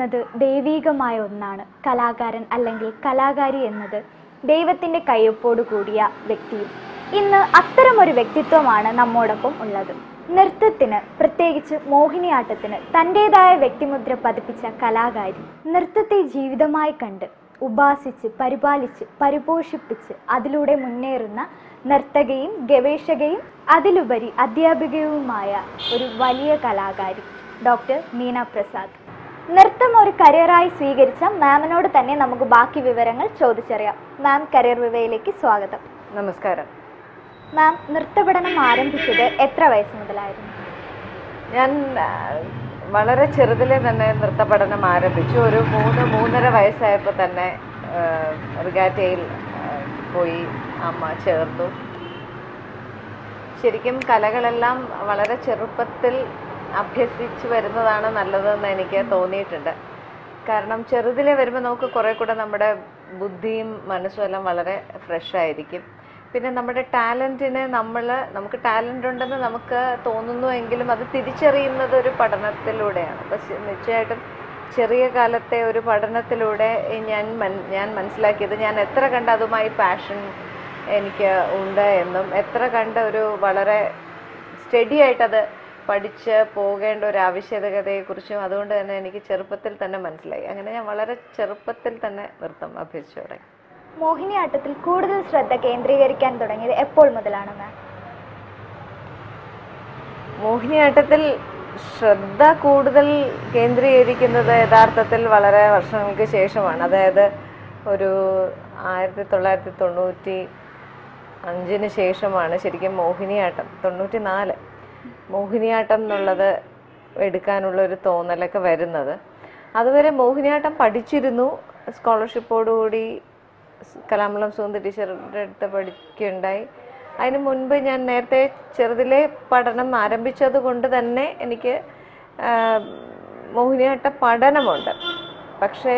എന്നത് ദൈവീകമായ ഒന്നാണ് കലാകാരൻ അല്ലെങ്കിൽ കലാകാരി എന്നത് ദൈവത്തിൻ്റെ കയ്യൊപ്പോടു കൂടിയ വ്യക്തിയും ഇന്ന് അത്തരമൊരു വ്യക്തിത്വമാണ് നമ്മോടൊപ്പം ഉള്ളത് നൃത്തത്തിന് പ്രത്യേകിച്ച് മോഹിനിയാട്ടത്തിന് തൻ്റെതായ വ്യക്തിമുദ്ര പതിപ്പിച്ച കലാകാരി നൃത്തത്തെ ജീവിതമായി കണ്ട് ഉപാസിച്ച് പരിപാലിച്ച് പരിപോഷിപ്പിച്ച് അതിലൂടെ മുന്നേറുന്ന നർത്തകയും ഗവേഷകയും അതിലുപരി അധ്യാപികയുമായ ഒരു വലിയ കലാകാരി ഡോക്ടർ നീന പ്രസാദ് നൃത്തം ഒരു കരിയറായി സ്വീകരിച്ച മാമിനോട് തന്നെ നമുക്ക് ബാക്കി വിവരങ്ങൾ ചോദിച്ചറിയാം മാം കരിയർ വിവയിലേക്ക് സ്വാഗതം നമസ്കാരം മാം നൃത്തപഠനം ആരംഭിച്ചത് എത്ര വയസ്സ് മുതലായിരുന്നു ഞാൻ ആ, വളരെ ചെറുതിലെ തന്നെ നൃത്ത പഠനം ആരംഭിച്ചു ഒരു മൂന്ന് മൂന്നര വയസ്സായപ്പോൾ തന്നെ ആ, റിഗാറ്റയിൽ ആ, പോയി അമ്മ ചേർത്തു ശരിക്കും കലകളെല്ലാം വളരെ ചെറുപ്പത്തിൽ അഭ്യസിച്ച് വരുന്നതാണ് നല്ലതെന്ന് എനിക്ക് തോന്നിയിട്ടുണ്ട് കാരണം ചെറുതിലെ വരുമ്പോൾ നമുക്ക് കുറേ കൂടെ നമ്മുടെ ബുദ്ധിയും മനസ്സും എല്ലാം വളരെ ഫ്രഷ് ആയിരിക്കും പിന്നെ നമ്മുടെ ടാലൻറ്റിന് നമ്മൾ നമുക്ക് ടാലൻ്റ് ഉണ്ടെന്ന് നമുക്ക് തോന്നുന്നു എങ്കിലും അത് തിരിച്ചറിയുന്നത് ഒരു പഠനത്തിലൂടെയാണ് അപ്പം നിശ്ചയമായിട്ടും ചെറിയ കാലത്തെ ഒരു പഠനത്തിലൂടെ ഞാൻ മൻ- ഞാൻ മനസ്സിലാക്കിയത് ഞാൻ എത്ര കണ്ട് അതുമായി പാഷൻ എനിക്ക് ഉണ്ട് എന്നും എത്ര കണ്ട് ഒരു വളരെ സ്റ്റഡി ആയിട്ടത് പഠിച്ച് പോകേണ്ട ഒരു ആവശ്യകതയെക്കുറിച്ചും അതുകൊണ്ട് തന്നെ എനിക്ക് ചെറുപ്പത്തിൽ തന്നെ മനസ്സിലായി അങ്ങനെ ഞാൻ വളരെ ചെറുപ്പത്തിൽ തന്നെ നൃത്തം അഭ്യസിച്ചു തുടങ്ങി മോഹിനിയാട്ടത്തിൽ കൂടുതൽ ശ്രദ്ധ കേന്ദ്രീകരിക്കാൻ തുടങ്ങിയത് എപ്പോൾ മുതലാണ് മാം മോഹിനിയാട്ടത്തിൽ ശ്രദ്ധ കൂടുതൽ കേന്ദ്രീകരിക്കുന്നത് യഥാർത്ഥത്തിൽ വളരെ വർഷങ്ങൾക്ക് ശേഷമാണ് അതായത് ഒരു ആയിരത്തി തൊള്ളായിരത്തി തൊണ്ണൂറ്റി അഞ്ചിന് ശേഷമാണ് ശരിക്കും മോഹിനിയാട്ടം തൊണ്ണൂറ്റി നാല് മോഹിനിയാട്ടം എന്നുള്ളത് എടുക്കാനുള്ള ഒരു തോന്നലൊക്കെ വരുന്നത് അതുവരെ മോഹിനിയാട്ടം പഠിച്ചിരുന്നു സ്കോളർഷിപ്പോടുകൂടി കലാമണ്ഡലം സുഗന്ധ ടീച്ചറുടെ അടുത്ത് പഠിക്കുകയുണ്ടായി അതിന് മുൻപ് ഞാൻ നേരത്തെ ചെറുതിലെ പഠനം ആരംഭിച്ചത് കൊണ്ട് തന്നെ എനിക്ക് ആ, മോഹിനിയാട്ട പഠനമുണ്ട് പക്ഷേ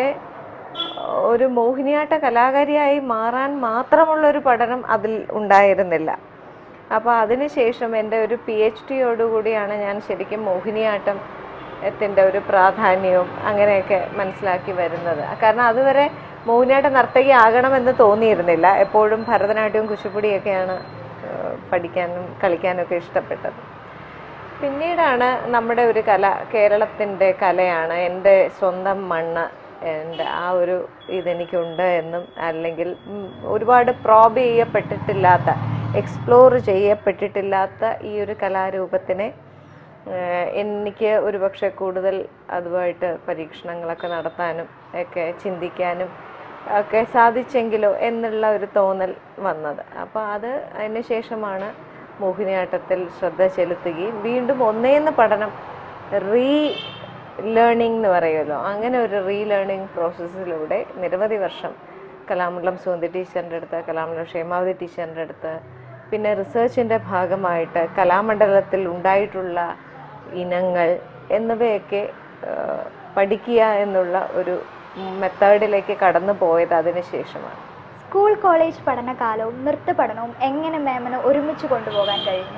ഒരു മോഹിനിയാട്ട കലാകാരിയായി മാറാൻ മാത്രമുള്ള ഒരു പഠനം അതിൽ ഉണ്ടായിരുന്നില്ല അപ്പോൾ അതിനുശേഷം എൻ്റെ ഒരു പി എച്ച് ഡിയോടുകൂടിയാണ് ഞാൻ ശരിക്കും മോഹിനിയാട്ടം ത്തിൻ്റെ ഒരു പ്രാധാന്യവും അങ്ങനെയൊക്കെ മനസ്സിലാക്കി വരുന്നത് കാരണം അതുവരെ മോഹിനിയാട്ട നർത്തകി ആകണമെന്ന് തോന്നിയിരുന്നില്ല എപ്പോഴും ഭരതനാട്യവും കുച്ചിപ്പുടിയൊക്കെയാണ് ഏഹ്, പഠിക്കാനും കളിക്കാനും ഒക്കെ ഇഷ്ടപ്പെട്ടത് പിന്നീടാണ് നമ്മുടെ ഒരു കല കേരളത്തിൻ്റെ കലയാണ് എൻ്റെ സ്വന്തം മണ്ണ് എൻ്റെ ആ ഒരു ഇതെനിക്കുണ്ട് എന്നും അല്ലെങ്കിൽ ഉം, ഒരുപാട് പ്രോബ് ചെയ്യപ്പെട്ടിട്ടില്ലാത്ത എക്സ്പ്ലോർ ചെയ്യപ്പെട്ടിട്ടില്ലാത്ത ഈ ഒരു കലാരൂപത്തിനെ ഏഹ്, എനിക്ക് ഒരുപക്ഷെ കൂടുതൽ അതുമായിട്ട് പരീക്ഷണങ്ങളൊക്കെ നടത്താനും ഒക്കെ ചിന്തിക്കാനും ഒക്കെ സാധിച്ചെങ്കിലോ എന്നുള്ള ഒരു തോന്നൽ വന്നത് അപ്പോൾ അത് അതിന് ശേഷമാണ് മോഹിനിയാട്ടത്തിൽ ശ്രദ്ധ ചെലുത്തുകയും വീണ്ടും ഒന്നേന്ന് പഠനം റീ ലേണിംഗ് എന്ന് പറയുമല്ലോ അങ്ങനെ ഒരു റീ ലേണിംഗ് പ്രോസസ്സിലൂടെ നിരവധി വർഷം കലാമണ്ഡലം സുഗന്ധി ടീച്ചറിൻ്റെ അടുത്ത് കലാമണ്ഡലം ക്ഷേമാവതി ടീച്ചറിൻ്റെ അടുത്ത് പിന്നെ റിസർച്ചിൻ്റെ ഭാഗമായിട്ട് കലാമണ്ഡലത്തിൽ ഉണ്ടായിട്ടുള്ള ഇനങ്ങൾ എന്നിവയൊക്കെ ആ, പഠിക്കുക എന്നുള്ള ഒരു മെത്തേഡിലേക്ക് കടന്നു പോയത് അതിന് ശേഷമാണ് സ്കൂൾ കോളേജ് പഠനകാലവും നൃത്ത പഠനവും എങ്ങനെ മാമിന് ഒരുമിച്ച് കൊണ്ടുപോകാൻ കഴിഞ്ഞു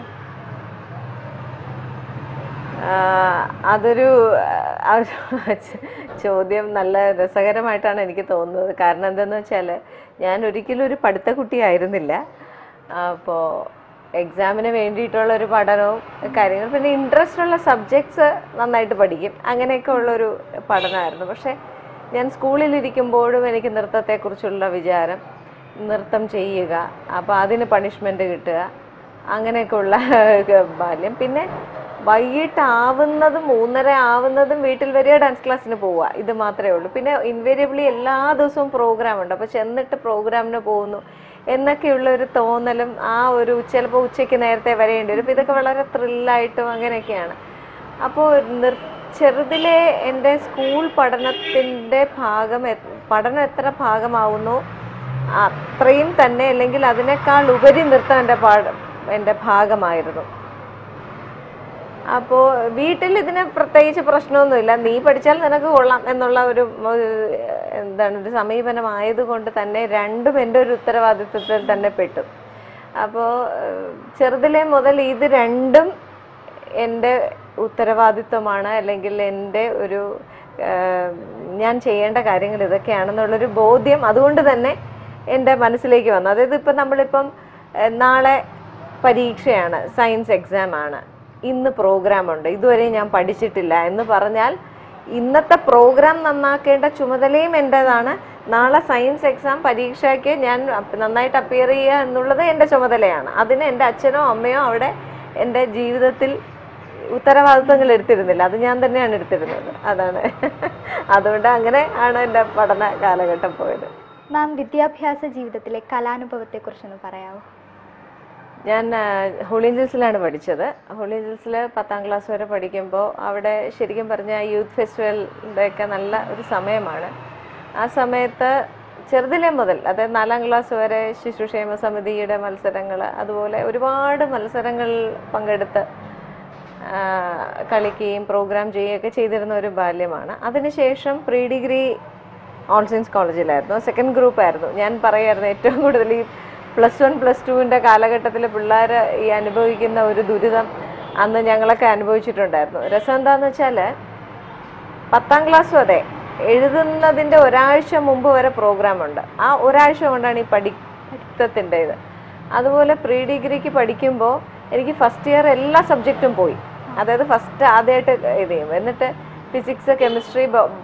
ആ, അതൊരു ആ, ച- ചോദ്യം നല്ല രസകരമായിട്ടാണ് എനിക്ക് തോന്നുന്നത് കാരണം എന്തെന്ന് വെച്ചാൽ ഞാൻ ഒരിക്കലും ഒരു പഠിത്ത കുട്ടിയായിരുന്നില്ല അപ്പോൾ എക്സാമിന് വേണ്ടിയിട്ടുള്ള ഒരു പഠനവും കാര്യങ്ങളും പിന്നെ ഇൻട്രസ്റ്റ് ഉള്ള സബ്ജക്ട്സ് നന്നായിട്ട് പഠിക്കും അങ്ങനെയൊക്കെ ഉള്ളൊരു പഠനമായിരുന്നു പക്ഷേ ഞാൻ സ്കൂളിലിരിക്കുമ്പോഴും എനിക്ക് നൃത്തത്തെക്കുറിച്ചുള്ള വിചാരം നൃത്തം ചെയ്യുക അപ്പോൾ അതിന് പണിഷ്മെൻ്റ് കിട്ടുക അങ്ങനെയൊക്കെയുള്ള ബാല്യം പിന്നെ വൈകിട്ട് ആവുന്നതും മൂന്നര ആവുന്നതും വീട്ടിൽ വരിക ഡാൻസ് ക്ലാസ്സിന് പോവുക ഇത് മാത്രമേ ഉള്ളൂ പിന്നെ ഇൻവേരിയബിളി എല്ലാ ദിവസവും പ്രോഗ്രാം ഉണ്ട് അപ്പോൾ ചെന്നിട്ട് പ്രോഗ്രാമിന് പോകുന്നു എന്നൊക്കെയുള്ള ഒരു തോന്നലും ആ ഒരു ചിലപ്പോൾ ഉച്ചയ്ക്ക് നേരത്തെ വരേണ്ടി വരും അപ്പോൾ ഇതൊക്കെ വളരെ ത്രില്ലായിട്ടും അങ്ങനെയൊക്കെയാണ് അപ്പോൾ നിർ ചെറുതിലെ എൻ്റെ സ്കൂൾ പഠനത്തിൻ്റെ ഭാഗം എ- പഠനം എത്ര ഭാഗമാവുന്നു അത്രയും തന്നെ അല്ലെങ്കിൽ അതിനേക്കാൾ ഉപരി നൃത്തം എൻ്റെ പാഠ എൻ്റെ ഭാഗമായിരുന്നു അപ്പോൾ വീട്ടിൽ ഇതിന് പ്രത്യേകിച്ച് പ്രശ്നമൊന്നുമില്ല നീ പഠിച്ചാൽ നിനക്ക് കൊള്ളാം എന്നുള്ള ഒരു ഏഹ്, എന്താണ് ഒരു സമീപനമായതുകൊണ്ട് തന്നെ രണ്ടും എൻ്റെ ഒരു ഉത്തരവാദിത്വത്തിൽ തന്നെ പെട്ടു അപ്പോൾ ചെറുതിലെ മുതൽ ഇത് രണ്ടും എൻ്റെ ഉത്തരവാദിത്വമാണ് അല്ലെങ്കിൽ എൻ്റെ ഒരു ഏഹ്, ഞാൻ ചെയ്യേണ്ട കാര്യങ്ങൾ ഇതൊക്കെയാണെന്നുള്ളൊരു ബോധ്യം അതുകൊണ്ട് തന്നെ എൻ്റെ മനസ്സിലേക്ക് വന്നു അതായത് ഇപ്പം നമ്മളിപ്പം ഏഹ്, നാളെ പരീക്ഷയാണ് സയൻസ് എക്സാം ആണ് ഇന്ന് പ്രോഗ്രാം ഉണ്ട് ഇതുവരെ ഞാൻ പഠിച്ചിട്ടില്ല എന്ന് പറഞ്ഞാൽ ഇന്നത്തെ പ്രോഗ്രാം നന്നാക്കേണ്ട ചുമതലയും എൻ്റെതാണ് നാളെ സയൻസ് എക്സാം പരീക്ഷയ്ക്ക് ഞാൻ അപ്പ- നന്നായിട്ട് അപ്പിയർ ചെയ്യുക എന്നുള്ളത് എൻ്റെ ചുമതലയാണ് അതിന് എൻ്റെ അച്ഛനോ അമ്മയോ അവിടെ എൻ്റെ ജീവിതത്തിൽ ഉത്തരവാദിത്വങ്ങൾ എടുത്തിരുന്നില്ല അത് ഞാൻ തന്നെയാണ് എടുത്തിരുന്നത് അതാണ് അതുകൊണ്ട് അങ്ങനെ ആണ് എൻ്റെ പഠന കാലഘട്ടം പോയത് മാം വിദ്യാഭ്യാസ ജീവിതത്തിലെ കലാനുഭവത്തെക്കുറിച്ചൊന്ന് പറയാമോ ഞാൻ ഹോളി ഏഞ്ചൽസിലാണ് പഠിച്ചത് ഹോളി ഏഞ്ചൽസിൽ പത്താം ക്ലാസ് വരെ പഠിക്കുമ്പോൾ അവിടെ ശരിക്കും പറഞ്ഞാൽ യൂത്ത് ഫെസ്റ്റിവലിൻ്റെ ഒക്കെ നല്ല ഒരു സമയമാണ് ആ സമയത്ത് ചെറുതിലെ മുതൽ അതായത് നാലാം ക്ലാസ് വരെ ശിശുക്ഷേമ സമിതിയുടെ മത്സരങ്ങൾ അതുപോലെ ഒരുപാട് മത്സരങ്ങൾ പങ്കെടുത്ത് ആ, കളിക്കുകയും പ്രോഗ്രാം ചെയ്യുകയൊക്കെ ചെയ്തിരുന്ന ഒരു ബാല്യമാണ് അതിനുശേഷം പ്രീ ഡിഗ്രി ഓൾ സയൻസ് കോളേജിലായിരുന്നു സെക്കൻഡ് ഗ്രൂപ്പ് ആയിരുന്നു ഞാൻ പറയായിരുന്നു ഏറ്റവും കൂടുതൽ ഈ പ്ലസ് വൺ പ്ലസ് ടുവിൻ്റെ കാലഘട്ടത്തിൽ പിള്ളേർ ഈ അനുഭവിക്കുന്ന ഒരു ദുരിതം അന്ന് ഞങ്ങളൊക്കെ അനുഭവിച്ചിട്ടുണ്ടായിരുന്നു രസം എന്താണെന്ന് വെച്ചാൽ പത്താം ക്ലാസ് വരെ എഴുതുന്നതിൻ്റെ ഒരാഴ്ച മുമ്പ് വരെ പ്രോഗ്രാം ഉണ്ട് ആ ഒരാഴ്ച കൊണ്ടാണ് ഈ പഠിത്തത്തിൻ്റെ ഇത് അതുപോലെ പ്രീ ഡിഗ്രിക്ക് പഠിക്കുമ്പോൾ എനിക്ക് ഫസ്റ്റ് ഇയർ എല്ലാ സബ്ജക്റ്റും പോയി അതായത് ഫസ്റ്റ് ആദ്യമായിട്ട് ഇത് ചെയ്യും എന്നിട്ട് physics chemistry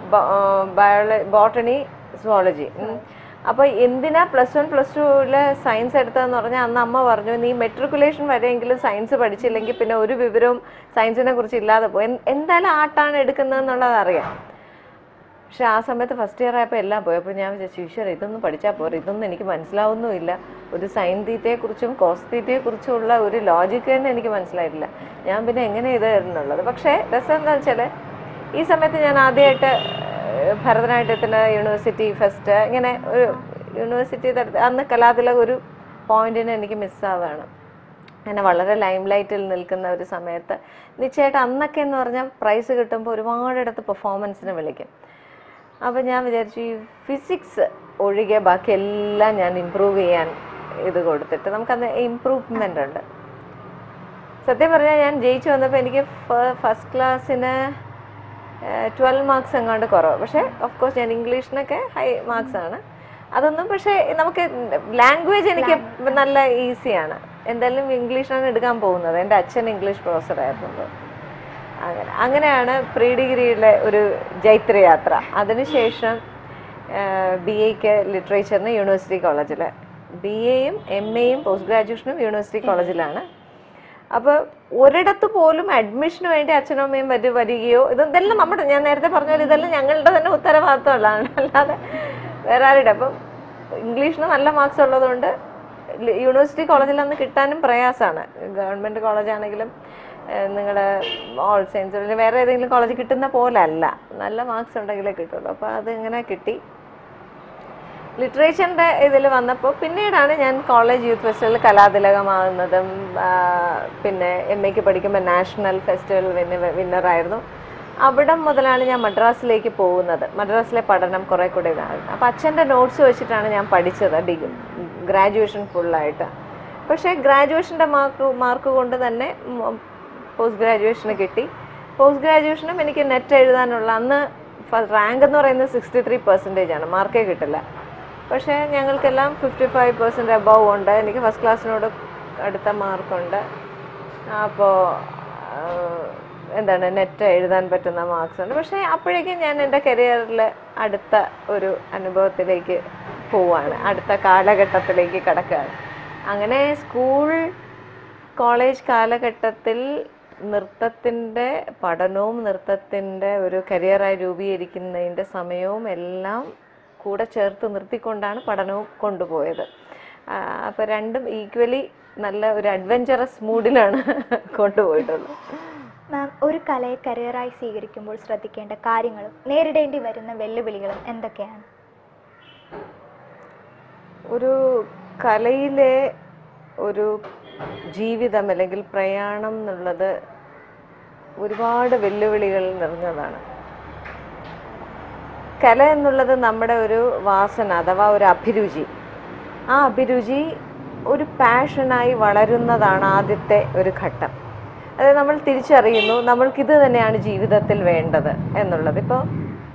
biology botany zoology അപ്പോൾ എന്തിനാ പ്ലസ് വൺ പ്ലസ് ടുവിൽ സയൻസ് എടുത്തതെന്ന് പറഞ്ഞാൽ അന്ന് അമ്മ പറഞ്ഞു നീ മെട്രിക്കുലേഷൻ വരെയെങ്കിലും സയൻസ് പഠിച്ചില്ലെങ്കിൽ പിന്നെ ഒരു വിവരവും സയൻസിനെ കുറിച്ച് ഇല്ലാതെ പോകും എൻ- എന്തായാലും ആർട്ടാണ് എടുക്കുന്നതെന്നുള്ളത് അറിയാം പക്ഷെ ആ സമയത്ത് ഫസ്റ്റ് ഇയർ ആയപ്പോൾ എല്ലാം പോയി അപ്പോൾ ഞാൻ വിചാരിച്ചു ഈശ്വര ഇതൊന്നും പഠിച്ചാൽ പോരെ ഇതൊന്നും എനിക്ക് മനസ്സിലാവുന്നുമില്ല ഒരു സൈൻ തീറ്റയെക്കുറിച്ചും കോസ് തീറ്റയെക്കുറിച്ചുള്ള ഒരു ലോജിക്ക് തന്നെ എനിക്ക് മനസ്സിലായിട്ടില്ല ഞാൻ പിന്നെ എങ്ങനെ ഇത് എന്നുള്ളത് പക്ഷേ രസം എന്താ വെച്ചാൽ ഈ സമയത്ത് ഞാൻ ആദ്യമായിട്ട് ഏഹ്, ഭരതനാട്യത്തിന് യൂണിവേഴ്സിറ്റി ഫെസ്റ്റ് ഇങ്ങനെ ഒരു യൂണിവേഴ്സിറ്റി തരത്തിൽ അന്ന് കലാതിലക ഒരു പോയിന്റിന് എനിക്ക് മിസ്സാവുകയാണ് അങ്ങനെ വളരെ ലൈം ലൈറ്റിൽ നിൽക്കുന്ന ഒരു സമയത്ത് നിശ്ചയമായിട്ട് അന്നൊക്കെ എന്ന് പറഞ്ഞാൽ പ്രൈസ് കിട്ടുമ്പോൾ ഒരുപാടിടത്ത് പെർഫോമൻസിന് വിളിക്കും അപ്പോൾ ഞാൻ വിചാരിച്ചു ഈ ഫിസിക്സ് ഒഴികെ ബാക്കി എല്ലാം ഞാൻ ഇമ്പ്രൂവ് ചെയ്യാൻ ഇത് കൊടുത്തിട്ട് നമുക്കത് ഇമ്പ്രൂവ്മെൻ്റ് ഉണ്ട് സത്യം പറഞ്ഞാൽ ഞാൻ ജയിച്ചു വന്നപ്പോൾ എനിക്ക് ഫസ്റ്റ് ക്ലാസ്സിന് ട്വൽവ് മാർക്സ് എങ്ങാണ്ട് കുറവ് പക്ഷേ ഓഫ് കോഴ്സ് ഞാൻ ഇംഗ്ലീഷിനൊക്കെ ഹൈ മാർക്സ് ആണ് അതൊന്നും പക്ഷേ നമുക്ക് ലാംഗ്വേജ് എനിക്ക് നല്ല ഈസിയാണ് എന്തായാലും ഇംഗ്ലീഷാണ് എടുക്കാൻ പോകുന്നത് എൻ്റെ അച്ഛൻ ഇംഗ്ലീഷ് പ്രൊഫസറായിരുന്നു അങ്ങനെ അങ്ങനെയാണ് പ്രീ ഡിഗ്രിയിലെ ഒരു ജൈത്രയാത്ര അതിനുശേഷം ബി എക്ക് ലിറ്ററേച്ചറിന് യൂണിവേഴ്സിറ്റി കോളേജിൽ ബി എയും എം എയും പോസ്റ്റ് ഗ്രാജുവേഷനും യൂണിവേഴ്സിറ്റി കോളേജിലാണ് അപ്പോൾ ഒരിടത്ത് പോലും അഡ്മിഷന് വേണ്ടി അച്ഛനും അമ്മയും വരി വരികയോ ഇതെല്ലാം നമ്മുടെ ഞാൻ നേരത്തെ പറഞ്ഞ പോലെ ഇതെല്ലാം ഞങ്ങളുടെ തന്നെ ഉത്തരവാദിത്തമുള്ളതാണ് അല്ലാതെ വേറെ ആരുടെ അപ്പം ഇംഗ്ലീഷിന് നല്ല മാർക്സ് ഉള്ളതുകൊണ്ട് ലി- യൂണിവേഴ്സിറ്റി കോളേജിൽ അന്ന് കിട്ടാനും പ്രയാസമാണ് ഗവൺമെൻറ് കോളേജാണെങ്കിലും നിങ്ങൾ ഓൾ സയൻസ് അല്ലെങ്കിൽ വേറെ ഏതെങ്കിലും കോളേജ് കിട്ടുന്ന പോലെ അല്ല നല്ല മാർക്സ് ഉണ്ടെങ്കിലേ കിട്ടുള്ളൂ അപ്പോൾ അതിങ്ങനെ കിട്ടി ലിറ്ററേച്ചറിൻ്റെ ഇതിൽ വന്നപ്പോൾ പിന്നീടാണ് ഞാൻ കോളേജ് യൂത്ത് ഫെസ്റ്റിവൽ കലാതിലകമാകുന്നതും ആ, പിന്നെ എം എക്ക് പഠിക്കുമ്പോൾ നാഷണൽ ഫെസ്റ്റിവൽ വിന്ന വിന്നറായിരുന്നു അവിടെ മുതലാണ് ഞാൻ മദ്രാസിലേക്ക് പോകുന്നത് മദ്രാസിലെ പഠനം കുറേ കൂടെ ഇതായിരുന്നു അപ്പോൾ അച്ഛൻ്റെ നോട്ട്സ് വെച്ചിട്ടാണ് ഞാൻ പഠിച്ചത് ഡിഗ്രി ഗ്രാജുവേഷൻ ഫുള്ളായിട്ട് പക്ഷേ ഗ്രാജുവേഷൻ്റെ മാർക്ക് മാർക്ക് കൊണ്ട് തന്നെ പോസ്റ്റ് ഗ്രാജുവേഷന് കിട്ടി പോസ്റ്റ് ഗ്രാജുവേഷനും എനിക്ക് നെറ്റ് എഴുതാനുള്ള അന്ന് റാങ്ക് എന്ന് പറയുന്നത് സിക്സ്റ്റി ത്രീ പെർസെൻറ്റേജ് ആണ് മാർക്കേ കിട്ടില്ല പക്ഷേ ഞങ്ങൾക്കെല്ലാം ഫിഫ്റ്റി ഫൈവ് പെർസെൻറ്റ് അബവ് ഉണ്ട് എനിക്ക് ഫസ്റ്റ് ക്ലാസ്സിനോട് അടുത്ത മാർക്കുണ്ട് അപ്പോൾ എന്താണ് നെറ്റ് എഴുതാൻ പറ്റുന്ന മാർക്സ് ഉണ്ട് പക്ഷേ അപ്പോഴേക്കും ഞാൻ എൻ്റെ കരിയറിൽ അടുത്ത ഒരു അനുഭവത്തിലേക്ക് പോവാണ് അടുത്ത കാലഘട്ടത്തിലേക്ക് കടക്കുകയാണ് അങ്ങനെ സ്കൂൾ കോളേജ് കാലഘട്ടത്തിൽ നൃത്തത്തിൻ്റെ പഠനവും നൃത്തത്തിൻ്റെ ഒരു കരിയറായി രൂപീകരിക്കുന്നതിൻ്റെ സമയവും എല്ലാം കൂടെ ചേർത്ത് നിർത്തിക്കൊണ്ടാണ് പഠനവും കൊണ്ടുപോയത് അപ്പോൾ രണ്ടും ഈക്വലി നല്ല ഒരു അഡ്വഞ്ചറസ് മൂഡിലാണ് കൊണ്ടുപോയിട്ടുള്ളത് മാം ഒരു കലയെ കരിയറായി സ്വീകരിക്കുമ്പോൾ ശ്രദ്ധിക്കേണ്ട കാര്യങ്ങളും നേരിടേണ്ടി വരുന്ന വെല്ലുവിളികളും എന്തൊക്കെയാണ് ഒരു കലയിലെ ഒരു ജീവിതം അല്ലെങ്കിൽ പ്രയാണം എന്നുള്ളത് ഒരുപാട് വെല്ലുവിളികൾ നിറഞ്ഞതാണ് കല എന്നുള്ളത് നമ്മുടെ ഒരു വാസന അഥവാ ഒരു അഭിരുചി ആ അഭിരുചി ഒരു പാഷനായി വളരുന്നതാണ് ആദ്യത്തെ ഒരു ഘട്ടം അത് നമ്മൾ തിരിച്ചറിയുന്നു നമ്മൾക്കിത് തന്നെയാണ് ജീവിതത്തിൽ വേണ്ടത് എന്നുള്ളത് ഇപ്പോൾ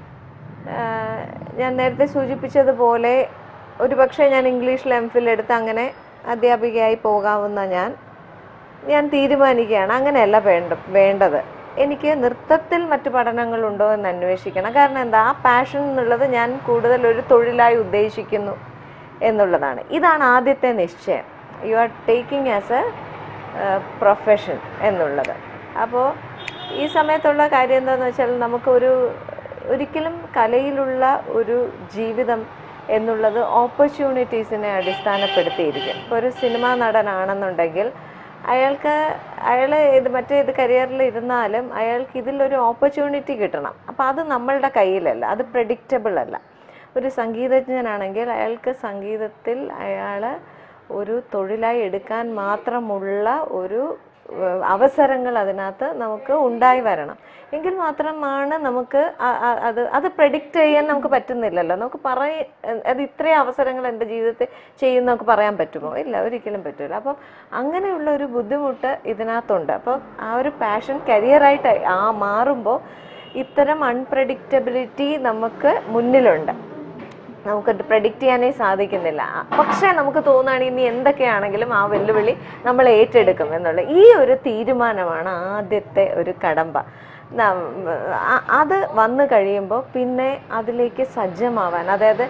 ആഹ് ഞാൻ നേരത്തെ സൂചിപ്പിച്ചതുപോലെ ഒരുപക്ഷെ ഞാൻ ഇംഗ്ലീഷിൽ എം ഫിൽ എടുത്ത് അങ്ങനെ അധ്യാപികയായി പോകാവുന്ന ഞാൻ ഞാൻ തീരുമാനിക്കുകയാണ് അങ്ങനെയല്ല വേണ്ട വേണ്ടത് എനിക്ക് നൃത്തത്തിൽ മറ്റു പഠനങ്ങളുണ്ടോ എന്ന് അന്വേഷിക്കണം കാരണം എന്താ ആ പാഷൻ എന്നുള്ളത് ഞാൻ കൂടുതൽ ഒരു തൊഴിലായി ഉദ്ദേശിക്കുന്നു എന്നുള്ളതാണ് ഇതാണ് ആദ്യത്തെ നിശ്ചയം you are taking as a profession എന്നുള്ളത് അപ്പോൾ ഈ സമയത്തുള്ള കാര്യം എന്താണെന്ന് വെച്ചാൽ നമുക്കൊരു ഒരിക്കലും കലയിലുള്ള ഒരു ജീവിതം എന്നുള്ളത് ഓപ്പർച്യൂണിറ്റീസിനെ അടിസ്ഥാനപ്പെടുത്തിയിരിക്കും ഇപ്പോൾ ഒരു സിനിമാ നടനാണെന്നുണ്ടെങ്കിൽ അയാൾക്ക് അയാൾ ഇത് മറ്റേ ഇത് കരിയറിൽ ഇരുന്നാലും അയാൾക്ക് ഇതിലൊരു ഓപ്പർച്യൂണിറ്റി കിട്ടണം അപ്പോൾ അത് നമ്മളുടെ കയ്യിലല്ല അത് പ്രഡിക്റ്റബിൾ അല്ല ഒരു സംഗീതജ്ഞനാണെങ്കിൽ അയാൾക്ക് സംഗീതത്തിൽ അയാൾ ഒരു തൊഴിലായി എടുക്കാൻ മാത്രമുള്ള ഒരു ഏഹ്, അവസരങ്ങൾ അതിനകത്ത് നമുക്ക് ഉണ്ടായി വരണം എങ്കിൽ മാത്രമാണ് നമുക്ക് അ- അ- അത് അത് പ്രഡിക്റ്റ് ചെയ്യാൻ നമുക്ക് പറ്റുന്നില്ലല്ലോ നമുക്ക് പറയ അത് ഇത്രയും അവസരങ്ങൾ എൻ്റെ ജീവിതത്തിൽ ചെയ്യും നമുക്ക് പറയാൻ പറ്റുമോ ഇല്ല ഒരിക്കലും പറ്റില്ല അപ്പം അങ്ങനെയുള്ള ഒരു ബുദ്ധിമുട്ട് ഇതിനകത്തുണ്ട് അപ്പം ആ ഒരു പാഷൻ കരിയറായിട്ട് ആ മാറുമ്പോൾ ഇത്തരം അൺപ്രഡിക്റ്റബിലിറ്റി നമുക്ക് മുന്നിലുണ്ട് നമുക്ക് പ്രഡിക്റ്റ് ചെയ്യാനേ സാധിക്കുന്നില്ല ആ, പക്ഷേ നമുക്ക് തോന്നുകയാണ് ഇനി എന്തൊക്കെയാണെങ്കിലും ആ വെല്ലുവിളി നമ്മൾ ഏറ്റെടുക്കും എന്നുള്ള ഈ ഒരു തീരുമാനമാണ് ആദ്യത്തെ ഒരു കടമ്പ നം- ആ- അത് വന്നു കഴിയുമ്പോൾ പിന്നെ അതിലേക്ക് സജ്ജമാവാൻ അതായത്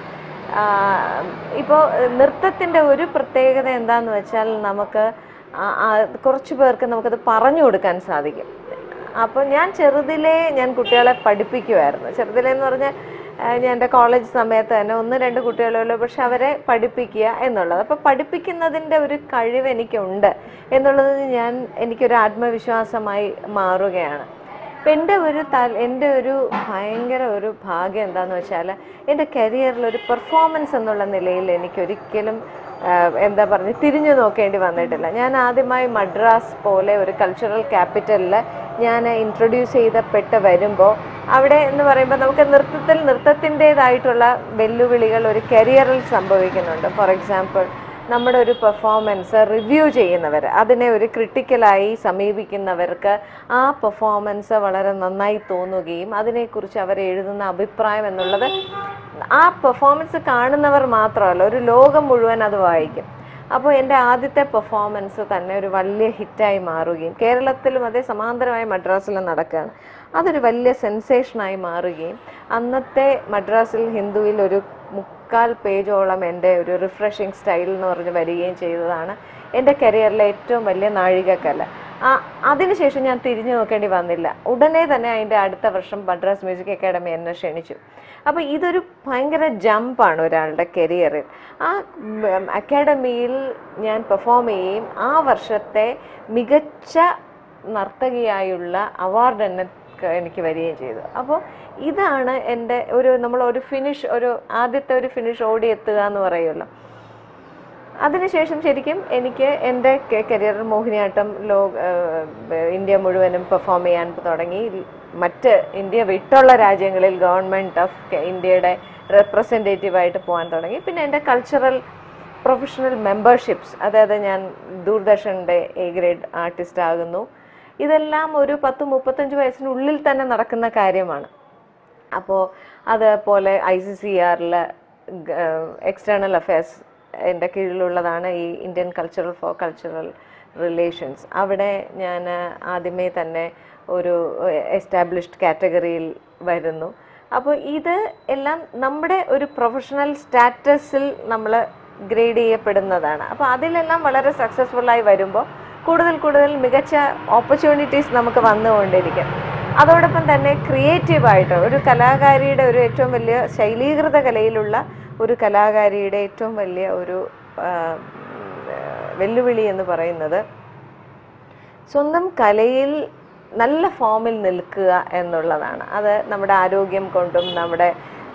ഇപ്പോൾ നൃത്തത്തിൻ്റെ ഒരു പ്രത്യേകത എന്താന്ന് വെച്ചാൽ നമുക്ക് ആ- ആ കുറച്ച് പേർക്ക് നമുക്കത് പറഞ്ഞു കൊടുക്കാൻ സാധിക്കും അപ്പോൾ ഞാൻ ചെറുതിലേ ഞാൻ കുട്ടികളെ പഠിപ്പിക്കുമായിരുന്നു ചെറുതിലേ എന്ന് പറഞ്ഞാൽ ആ, ഞാൻ എൻ്റെ കോളേജ് സമയത്ത് തന്നെ ഒന്ന് രണ്ട് കുട്ടികളേ ഉള്ളൂ പക്ഷെ അവരെ പഠിപ്പിക്കുക എന്നുള്ളത് അപ്പോൾ പഠിപ്പിക്കുന്നതിൻ്റെ ഒരു കഴിവ് എനിക്കുണ്ട് എന്നുള്ളത് ഞാൻ എനിക്കൊരു ആത്മവിശ്വാസമായി മാറുകയാണ് അപ്പം എൻ്റെ ഒരു തല എൻ്റെ ഒരു ഭയങ്കര ഒരു ഭാഗ്യം എന്താന്ന് വെച്ചാൽ എൻ്റെ കരിയറിൽ ഒരു പെർഫോമൻസ് എന്നുള്ള നിലയിൽ എനിക്കൊരിക്കലും ആ, എന്താ പറഞ്ഞ് തിരിഞ്ഞു നോക്കേണ്ടി വന്നിട്ടില്ല ഞാൻ ആദ്യമായി മദ്രാസ് പോലെ ഒരു കൾച്ചറൽ ക്യാപിറ്റലിൽ ഞാൻ ഇൻട്രൊഡ്യൂസ് ചെയ്തപ്പെട്ട് വരുമ്പോൾ അവിടെ എന്ന് പറയുമ്പോൾ നമുക്ക് നൃത്തത്തിൽ നൃത്തത്തിൻ്റെതായിട്ടുള്ള വെല്ലുവിളികൾ ഒരു കരിയറിൽ സംഭവിക്കുന്നുണ്ട് ഫോർ എക്സാമ്പിൾ നമ്മുടെ ഒരു പെർഫോമൻസ് റിവ്യൂ ചെയ്യുന്നവർ അതിനെ ഒരു ക്രിട്ടിക്കലായി സമീപിക്കുന്നവർക്ക് ആ പെർഫോമൻസ് വളരെ നന്നായി തോന്നുകയും അതിനെക്കുറിച്ച് അവർ എഴുതുന്ന അഭിപ്രായം എന്നുള്ളത് ആ പെർഫോമൻസ് കാണുന്നവർ മാത്രമല്ല ഒരു ലോകം മുഴുവൻ അത് വായിക്കും അപ്പോൾ എൻ്റെ ആദ്യത്തെ പെർഫോമൻസ് തന്നെ ഒരു വലിയ ഹിറ്റായി മാറുകയും കേരളത്തിലും അതേ സമാന്തരമായി മദ്രാസിലും നടക്കുകയാണ് അതൊരു വലിയ സെൻസേഷനായി മാറുകയും അന്നത്തെ മദ്രാസിൽ ഹിന്ദുവിൽ ഒരു മുക്കാൽ പേജോളം എൻ്റെ ഒരു റിഫ്രഷിങ് സ്റ്റൈൽ എന്ന് പറഞ്ഞ് വരികയും ചെയ്തതാണ് എൻ്റെ കരിയറിലെ ഏറ്റവും വലിയ നാഴികക്കല്ല് ആ അതിനുശേഷം ഞാൻ തിരിഞ്ഞു നോക്കേണ്ടി വന്നില്ല ഉടനെ തന്നെ അതിൻ്റെ അടുത്ത വർഷം മദ്രാസ് മ്യൂസിക് അക്കാഡമി എന്നെ ക്ഷണിച്ചു അപ്പോൾ ഇതൊരു ഭയങ്കര ജമ്പാണ് ഒരാളുടെ കരിയറിൽ ആ ഉം, അക്കാഡമിയിൽ ഞാൻ പെർഫോം ചെയ്യുകയും ആ വർഷത്തെ മികച്ച നർത്തകിയായുള്ള അവാർഡ് എന്നെ ക- എനിക്ക് വരികയും ചെയ്തു അപ്പോൾ ഇതാണ് എൻ്റെ ഒരു നമ്മൾ ഒരു ഫിനിഷ് ഒരു ആദ്യത്തെ ഒരു ഫിനിഷ് ഓടി എത്തുക എന്ന് പറയുമല്ലോ അതിനുശേഷം ശരിക്കും എനിക്ക് എൻ്റെ കരിയറിൽ മോഹിനിയാട്ടം ലോ ഏഹ് ഇന്ത്യ മുഴുവനും പെർഫോം ചെയ്യാൻ തുടങ്ങി മറ്റ് ഇന്ത്യ വിട്ടുള്ള രാജ്യങ്ങളിൽ ഗവൺമെൻറ് ഓഫ് ഇന്ത്യയുടെ റെപ്രസെൻറ്റേറ്റീവായിട്ട് പോകാൻ തുടങ്ങി പിന്നെ എൻ്റെ കൾച്ചറൽ പ്രൊഫഷണൽ മെമ്പർഷിപ്സ് അതായത് ഞാൻ ദൂരദർശൻ്റെ എ ഗ്രേഡ് ആർട്ടിസ്റ്റ് ആകുന്നു ഇതെല്ലാം ഒരു പത്ത് മുപ്പത്തഞ്ച് വയസ്സിനുള്ളിൽ തന്നെ നടക്കുന്ന കാര്യമാണ് അപ്പോൾ അതുപോലെ ഐ സി സി ആറിൽ എക്സ്റ്റേണൽ അഫയേഴ്സ് എൻ്റെ കീഴിലുള്ളതാണ് ഈ Indian cultural for cultural relations അവിടെ ഞാൻ ആദ്യമേ തന്നെ ഒരു എസ്റ്റാബ്ലിഷ്ഡ് കാറ്റഗറിയിൽ വരുന്നു അപ്പോൾ ഇത് എല്ലാം നമ്മുടെ ഒരു പ്രൊഫഷണൽ സ്റ്റാറ്റസിൽ നമ്മൾ ഗ്രേഡ് ചെയ്യപ്പെടുന്നതാണ് അപ്പോൾ അതിലെല്ലാം വളരെ സക്സസ്ഫുള്ളായി വരുമ്പോൾ കൂടുതൽ കൂടുതൽ മികച്ച ഓപ്പർച്യൂണിറ്റീസ് നമുക്ക് വന്നുകൊണ്ടിരിക്കും അതോടൊപ്പം തന്നെ ക്രിയേറ്റീവായിട്ട് ഒരു കലാകാരിയുടെ ഒരു ഏറ്റവും വലിയ ശൈലീകൃത കലയിലുള്ള ഒരു കലാകാരിയുടെ ഏറ്റവും വലിയ ഒരു ആ, വെല്ലുവിളി എന്ന് പറയുന്നത് സ്വന്തം കലയിൽ നല്ല ഫോമിൽ നിൽക്കുക എന്നുള്ളതാണ് അത് നമ്മുടെ ആരോഗ്യം കൊണ്ടും നമ്മുടെ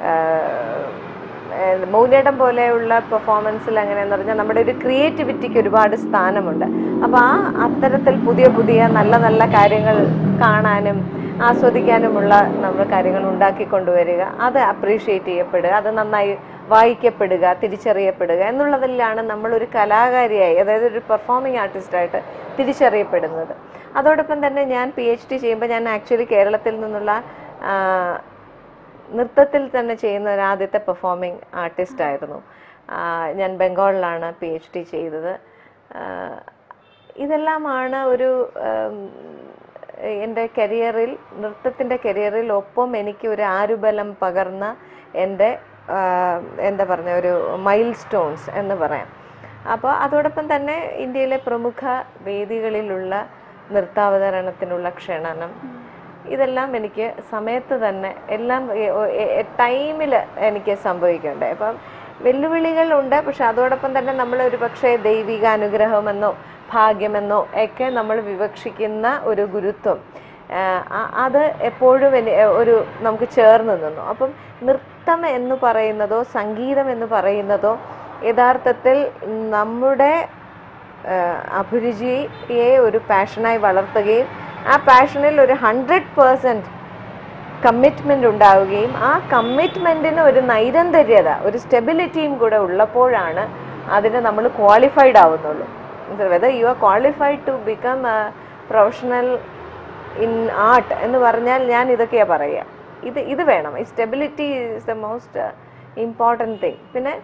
മൗനേടം പോലെയുള്ള പെർഫോമൻസിൽ അങ്ങനെയെന്ന് പറഞ്ഞാൽ നമ്മുടെ ഒരു ക്രിയേറ്റിവിറ്റിക്ക് ഒരുപാട് സ്ഥാനമുണ്ട് അപ്പോൾ ആ അത്തരത്തിൽ പുതിയ പുതിയ നല്ല നല്ല കാര്യങ്ങൾ കാണാനും ആസ്വദിക്കാനുമുള്ള നമ്മൾ കാര്യങ്ങൾ ഉണ്ടാക്കി കൊണ്ടുവരിക അത് അപ്രീഷിയേറ്റ് ചെയ്യപ്പെടുക അത് നന്നായി വായിക്കപ്പെടുക തിരിച്ചറിയപ്പെടുക എന്നുള്ളതിലാണ് നമ്മൾ ഒരു കലാകാരിയായി അതായത് ഒരു പെർഫോമിംഗ് ആർട്ടിസ്റ്റായിട്ട് തിരിച്ചറിയപ്പെടുന്നത് അതോടൊപ്പം തന്നെ ഞാൻ പി എച്ച് ഡി ചെയ്യുമ്പോൾ ഞാൻ ആക്ച്വലി കേരളത്തിൽ നിന്നുള്ള ആ, നൃത്തത്തിൽ തന്നെ ചെയ്യുന്ന ഒരു ആദ്യത്തെ പെർഫോമിംഗ് ആർട്ടിസ്റ്റ് ആയിരുന്നു ആ, ഞാൻ ബംഗാളിലാണ് പി എച്ച് ഡി ചെയ്തത് ആ, ഇതെല്ലാമാണ് ഒരു ഉം, എൻ്റെ കരിയറിൽ നൃത്തത്തിൻ്റെ കരിയറിൽ ഒപ്പം എനിക്ക് ഒരു ആരുബലം പകർന്ന എൻ്റെ ആ, എന്താ പറഞ്ഞ ഒരു മൈൽ സ്റ്റോൺസ് എന്ന് പറയാം അപ്പോൾ അതോടൊപ്പം തന്നെ ഇന്ത്യയിലെ പ്രമുഖ വേദികളിലുള്ള നൃത്താവതരണത്തിനുള്ള ക്ഷണനം ഇതെല്ലാം എനിക്ക് സമയത്ത് തന്നെ എല്ലാം ടൈമിൽ എനിക്ക് സംഭവിക്കണ്ടേ അപ്പം വെല്ലുവിളികളുണ്ട് പക്ഷെ അതോടൊപ്പം തന്നെ നമ്മൾ ഒരു പക്ഷേ ദൈവിക അനുഗ്രഹമെന്നോ ഭാഗ്യമെന്നോ ഒക്കെ നമ്മൾ വിവക്ഷിക്കുന്ന ഒരു ഗുരുത്വം ആ, ആ- അത് എപ്പോഴും എനി- ഒരു നമുക്ക് ചേർന്ന് നിന്നു അപ്പം നൃത്തം എന്ന് പറയുന്നതോ സംഗീതം എന്ന് പറയുന്നതോ യഥാർത്ഥത്തിൽ നമ്മുടെ ആ, അഭിരുചിയെ ഒരു പാഷനായി വളർത്തുകയും ആ പാഷനിൽ ഒരു ഹൺഡ്രഡ് പേഴ്സൻറ്റ് കമ്മിറ്റ്മെൻ്റ് ഉണ്ടാവുകയും ആ കമ്മിറ്റ്മെൻറ്റിന് ഒരു നൈരന്തര്യത ഒരു സ്റ്റെബിലിറ്റിയും കൂടെ ഉള്ളപ്പോഴാണ് അതിന് നമ്മൾ ക്വാളിഫൈഡ് ആവുന്നുള്ളൂ whether you are qualified to become professional in art എന്ന് പറഞ്ഞാൽ ഞാൻ ഇതൊക്കെയാണ് പറയുക ഇത് ഇത് വേണം ഈ stability is the most important thing പിന്നെ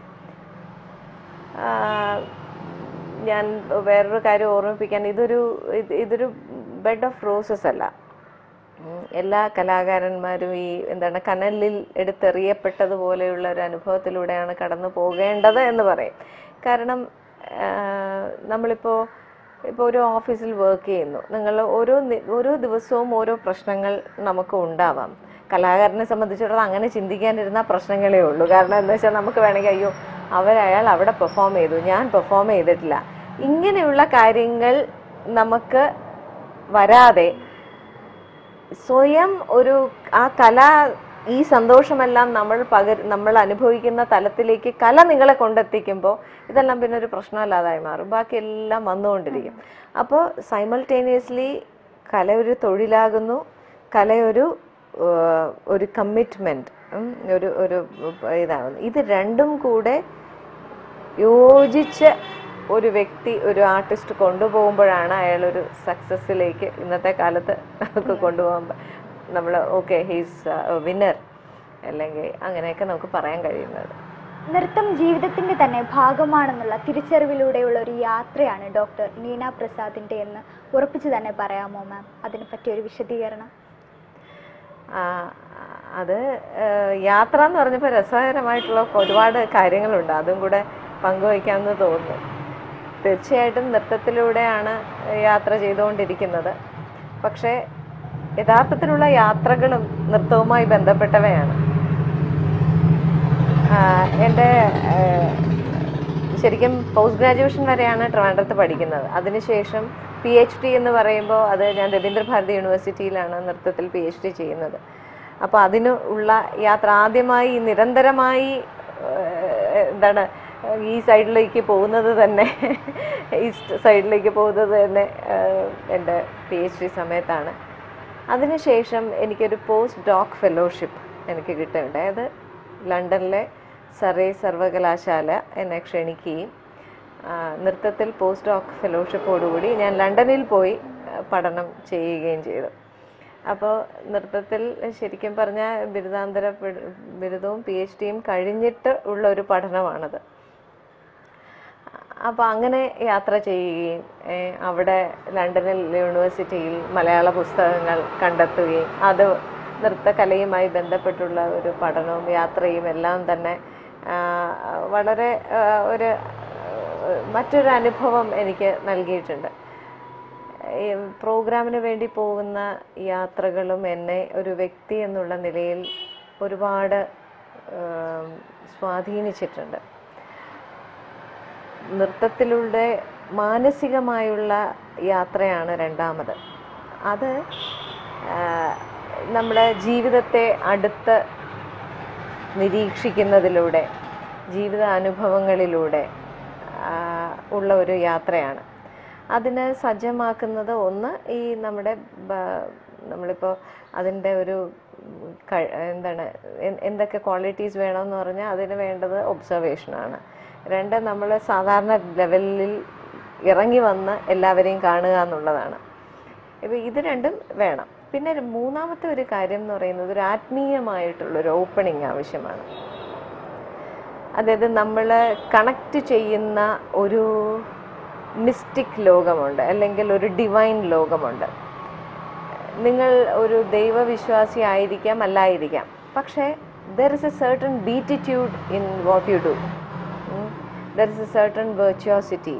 ആ, ഞാൻ വേറൊരു കാര്യം ഓർമ്മിപ്പിക്കാൻ ഇതൊരു ഇത് ഇതൊരു ബെഡ് ഓഫ് റോസസ് അല്ല ഉം, എല്ലാ കലാകാരന്മാരും ഈ എന്താണ് കനലിൽ എടുത്തെറിയപ്പെട്ടതുപോലെയുള്ള ഒരു അനുഭവത്തിലൂടെയാണ് കടന്നു പോകേണ്ടത് എന്ന് പറയും കാരണം ആ, നമ്മളിപ്പോൾ ഇപ്പോൾ ഒരു ഓഫീസിൽ വർക്ക് ചെയ്യുന്നു നിങ്ങൾ ഓരോ നി- ഓരോ ദിവസവും ഓരോ പ്രശ്നങ്ങൾ നമുക്ക് ഉണ്ടാവാം കലാകാരനെ സംബന്ധിച്ചിടത്തോളം അങ്ങനെ ചിന്തിക്കാനിരുന്ന പ്രശ്നങ്ങളേ ഉള്ളൂ കാരണം എന്താ വെച്ചാൽ നമുക്ക് വേണമെങ്കിൽ അയ്യോ അവരയാൾ അവിടെ പെർഫോം ചെയ്തു ഞാൻ പെർഫോം ചെയ്തിട്ടില്ല ഇങ്ങനെയുള്ള കാര്യങ്ങൾ നമുക്ക് വരാതെ സ്വയം ഒരു ആ കല ഈ സന്തോഷമെല്ലാം നമ്മൾ പകർ നമ്മൾ അനുഭവിക്കുന്ന തലത്തിലേക്ക് കല നിങ്ങളെ കൊണ്ടെത്തിക്കുമ്പോൾ ഇതെല്ലാം പിന്നെ ഒരു പ്രശ്നമല്ലാതായി മാറും ബാക്കി എല്ലാം വന്നുകൊണ്ടിരിക്കും അപ്പോൾ സൈമൾട്ടേനിയസ്ലി കല ഒരു തൊഴിലാകുന്നു കല ഒരു ഏഹ്, ഒരു കമ്മിറ്റ്മെൻറ്റ് ഒരു ഒരു ഇതാകുന്നു ഇത് രണ്ടും കൂടെ യോജിച്ച് ഒരു വ്യക്തി ഒരു ആർട്ടിസ്റ്റ് കൊണ്ടുപോകുമ്പോഴാണ് അയാൾ ഒരു സക്സസ്സിലേക്ക് ഇന്നത്തെ കാലത്ത് ഒക്കെ കൊണ്ടുപോകാൻ നമ്മൾ ഓക്കെ ഹീസ് വിന്നർ അല്ലെങ്കിൽ അങ്ങനെയൊക്കെ നമുക്ക് പറയാൻ കഴിയുന്നത് നൃത്തം ജീവിതത്തിന്റെ തന്നെ ഭാഗമാണെന്നുള്ള തിരിച്ചറിവിലൂടെയുള്ള ഒരു യാത്രയാണ് ഡോക്ടർ നീന പ്രസാദിന്റെ എന്ന് ഉറപ്പിച്ചു തന്നെ പറയാമോ മാം അതിനെ പറ്റി ഒരു വിശദീകരണം ആ, അത് ഏഹ്, യാത്ര എന്ന് പറഞ്ഞപ്പോൾ രസകരമായിട്ടുള്ള ഒരുപാട് കാര്യങ്ങളുണ്ട് അതും കൂടെ പങ്കുവയ്ക്കാമെന്ന് തോന്നുന്നു തീർച്ചയായിട്ടും നൃത്തത്തിലൂടെയാണ് യാത്ര ചെയ്തുകൊണ്ടിരിക്കുന്നത് പക്ഷേ യഥാർത്ഥത്തിലുള്ള യാത്രകളും നൃത്തവുമായി ബന്ധപ്പെട്ടവയാണ് ആഹ് എൻ്റെ ആഹ് ശരിക്കും പോസ്റ്റ് ഗ്രാജുവേഷൻ വരെയാണ് ട്രിവാൻഡ്രത്ത് പഠിക്കുന്നത് അതിനുശേഷം പി എച്ച് ഡി എന്ന് പറയുമ്പോൾ അത് ഞാൻ രവീന്ദ്ര ഭാരതി യൂണിവേഴ്സിറ്റിയിലാണ് നൃത്തത്തിൽ പി എച്ച് ഡി ചെയ്യുന്നത് അപ്പോൾ അതിന് ഉള്ള യാത്ര ആദ്യമായി നിരന്തരമായി ആഹ് എന്താണ് ഈ സൈഡിലേക്ക് പോകുന്നത് തന്നെ ഈസ്റ്റ് സൈഡിലേക്ക് പോകുന്നത് തന്നെ ആഹ് എൻ്റെ പി എച്ച് ഡി സമയത്താണ് അതിനുശേഷം എനിക്കൊരു പോസ്റ്റ് ഡോക് ഫെലോഷിപ്പ് എനിക്ക് കിട്ടുകയുണ്ടായി അത് ലണ്ടനിലെ സറേ സർവകലാശാല എന്നെ ക്ഷണിക്കുകയും ആ, നൃത്തത്തിൽ പോസ്റ്റ് ഡോക് ഫെലോഷിപ്പോടുകൂടി ഞാൻ ലണ്ടനിൽ പോയി ആ, പഠനം ചെയ്യുകയും ചെയ്തു അപ്പോൾ നൃത്തത്തിൽ ശരിക്കും പറഞ്ഞാൽ ബിരുദാന്തര പി- ബിരുദവും പി എച്ച് ഡിയും കഴിഞ്ഞിട്ട് ഉള്ള ഒരു പഠനമാണത് അപ്പോൾ അങ്ങനെ യാത്ര ചെയ്യുകയും ഏ, അവിടെ ലണ്ടനിൽ യൂണിവേഴ്സിറ്റിയിൽ മലയാള പുസ്തകങ്ങൾ കണ്ടെത്തുകയും അത് നൃത്തകലയുമായി ബന്ധപ്പെട്ടുള്ള ഒരു പഠനവും യാത്രയും എല്ലാം തന്നെ ആ, വളരെ ആ, ഒരു ആ, മറ്റൊരു അനുഭവം എനിക്ക് നൽകിയിട്ടുണ്ട് ഈ പ്രോഗ്രാമിന് വേണ്ടി പോകുന്ന യാത്രകളും എന്നെ ഒരു വ്യക്തി എന്നുള്ള നിലയിൽ ഒരുപാട് ആം, സ്വാധീനിച്ചിട്ടുണ്ട് നൃത്തത്തിലൂടെ മാനസികമായുള്ള യാത്രയാണ് രണ്ടാമത് അത് ആ, നമ്മുടെ ജീവിതത്തെ അടുത്ത് നിരീക്ഷിക്കുന്നതിലൂടെ ജീവിത അനുഭവങ്ങളിലൂടെ ആ, ഉള്ള ഒരു യാത്രയാണ് അതിന് സജ്ജമാക്കുന്നത് ഒന്ന് ഈ നമ്മുടെ ബ- നമ്മളിപ്പോൾ അതിൻ്റെ ഒരു ഉം, കഴി- എന്താണ് എ- എന്തൊക്കെ ക്വാളിറ്റീസ് വേണമെന്ന് പറഞ്ഞാൽ അതിന് വേണ്ടത് ഒബ്സർവേഷനാണ് രണ്ട് നമ്മൾ സാധാരണ ലെവലിൽ ഇറങ്ങി വന്ന് എല്ലാവരെയും കാണുക എന്നുള്ളതാണ് ഇപ്പം ഇത് രണ്ടും വേണം പിന്നെ ഒരു മൂന്നാമത്തെ ഒരു കാര്യം എന്ന് പറയുന്നത് ഒരു ആത്മീയമായിട്ടുള്ള ഒരു ഓപ്പണിംഗ് ആവശ്യമാണ് അതായത് നമ്മൾ കണക്ട് ചെയ്യുന്ന ഒരു മിസ്റ്റിക് ലോകമുണ്ട് അല്ലെങ്കിൽ ഒരു ഡിവൈൻ ലോകമുണ്ട് നിങ്ങൾ ഒരു ദൈവവിശ്വാസി ആയിരിക്കാം അല്ലായിരിക്കാം പക്ഷേ there is a certain beatitude in what you do there is a certain virtuosity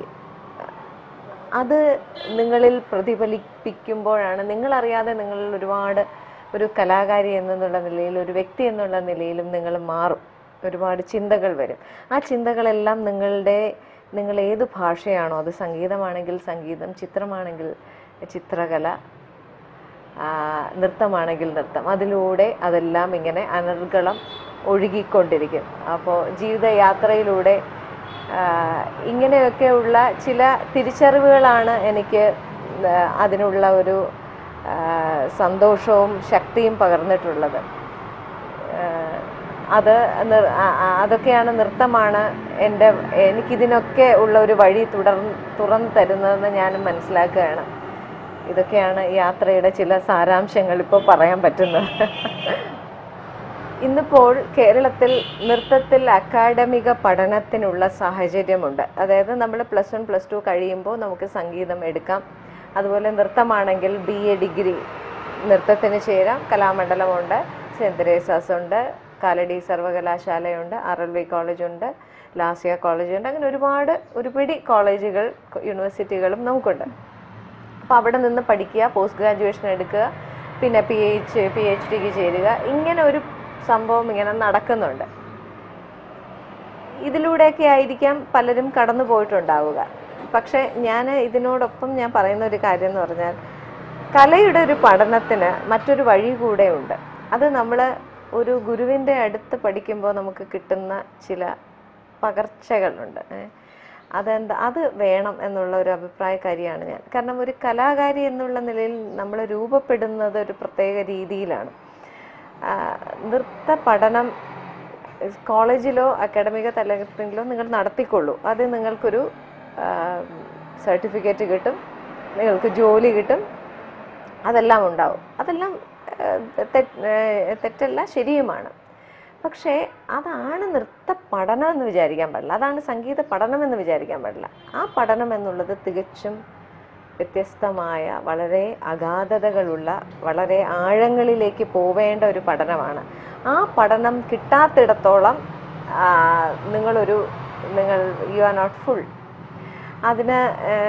അത് നിങ്ങളിൽ പ്രതിഫലിപ്പിക്കുമ്പോഴാണ് നിങ്ങളറിയാതെ നിങ്ങളിൽ ഒരുപാട് ഒരു കലാകാരി എന്നുള്ള നിലയിൽ ഒരു വ്യക്തി എന്നുള്ള നിലയിലും നിങ്ങൾ മാറും ഒരുപാട് ചിന്തകൾ വരും ആ ചിന്തകളെല്ലാം നിങ്ങളുടെ നിങ്ങൾ ഏത് ഭാഷയാണോ അത് സംഗീതമാണെങ്കിൽ സംഗീതം ചിത്രമാണെങ്കിൽ ചിത്രകല ആ, നൃത്തമാണെങ്കിൽ നൃത്തം അതിലൂടെ അതെല്ലാം ഇങ്ങനെ അനർഗളം ഒഴുകിക്കൊണ്ടിരിക്കും അപ്പോൾ ജീവിതയാത്രയിലൂടെ ആ, ഇങ്ങനെയൊക്കെയുള്ള ചില തിരിച്ചറിവുകളാണ് എനിക്ക് ആ, അതിനുള്ള ഒരു ആ, സന്തോഷവും ശക്തിയും പകർന്നിട്ടുള്ളത് ആ, അത് നിർ- ആ- ആ- അതൊക്കെയാണ് നൃത്തമാണ് എൻ്റെ എനിക്കിതിനൊക്കെ ഉള്ള ഒരു വഴി തുടർന്ന് തുറന്നു തരുന്നതെന്ന് ഞാനും മനസ്സിലാക്കുകയാണ് ഇതൊക്കെയാണ് യാത്രയുടെ ചില സാരാംശങ്ങൾ ഇപ്പോൾ പറയാൻ പറ്റുന്നത് ഇന്നിപ്പോൾ കേരളത്തിൽ നൃത്തത്തിൽ അക്കാഡമിക പഠനത്തിനുള്ള സാഹചര്യമുണ്ട് അതായത് നമ്മൾ പ്ലസ് വൺ പ്ലസ് ടു കഴിയുമ്പോൾ നമുക്ക് സംഗീതം എടുക്കാം അതുപോലെ നൃത്തമാണെങ്കിൽ ബി എ ഡിഗ്രി നൃത്തത്തിന് ചേരാം കലാമണ്ഡലമുണ്ട് സെൻറ്റ് തെരേസാസ് ഉണ്ട് കാലടി സർവകലാശാലയുണ്ട് ആർ എൽ വി കോളേജുണ്ട് ലാസിയ കോളേജുണ്ട് അങ്ങനെ ഒരുപാട് ഒരുപിടി കോളേജുകൾ യൂണിവേഴ്സിറ്റികളും നമുക്കുണ്ട് അപ്പോൾ അവിടെ നിന്ന് പഠിക്കുക പോസ്റ്റ് ഗ്രാജുവേഷൻ എടുക്കുക പിന്നെ പി എച്ച് പി എച്ച് ഡിക്ക് ചേരുക ഇങ്ങനെ ഒരു സംഭവം ഇങ്ങനെ നടക്കുന്നുണ്ട് ഇതിലൂടെയൊക്കെ ആയിരിക്കാം പലരും കടന്നു പോയിട്ടുണ്ടാവുക പക്ഷേ ഞാൻ ഇതിനോടൊപ്പം ഞാൻ പറയുന്ന ഒരു കാര്യം എന്ന് പറഞ്ഞാൽ കലയുടെ ഒരു പഠനത്തിന് മറ്റൊരു വഴി കൂടെ ഉണ്ട് അത് നമ്മൾ ഒരു ഗുരുവിൻ്റെ അടുത്ത് പഠിക്കുമ്പോൾ നമുക്ക് കിട്ടുന്ന ചില പകർച്ചകളുണ്ട് ഏ. അതെന്താ അത് വേണം എന്നുള്ള ഒരു അഭിപ്രായക്കാരിയാണ് ഞാൻ കാരണം ഒരു കലാകാരി എന്നുള്ള നിലയിൽ നമ്മൾ രൂപപ്പെടുന്നത് ഒരു പ്രത്യേക രീതിയിലാണ് ആ, നൃത്ത പഠനം കോളേജിലോ അക്കാഡമിക തലത്തിലോ നിങ്ങൾ നടത്തിക്കൊള്ളൂ അത് നിങ്ങൾക്കൊരു സർട്ടിഫിക്കറ്റ് കിട്ടും നിങ്ങൾക്ക് ജോലി കിട്ടും അതെല്ലാം ഉണ്ടാവും അതെല്ലാം ആ, തെറ്റ് ആ, തെറ്റല്ല ശരിയുമാണ് പക്ഷേ അതാണ് നൃത്ത പഠനം എന്ന് വിചാരിക്കാൻ പാടില്ല അതാണ് സംഗീത പഠനം എന്ന് വിചാരിക്കാൻ പാടില്ല ആ പഠനം എന്നുള്ളത് തികച്ചും വ്യത്യസ്തമായ വളരെ അഗാധതകളുള്ള വളരെ ആഴങ്ങളിലേക്ക് പോവേണ്ട ഒരു പഠനമാണ് ആ പഠനം കിട്ടാത്തിടത്തോളം ആ, നിങ്ങളൊരു നിങ്ങൾ യു ആർ നോട്ട് ഫുൾ അതിന്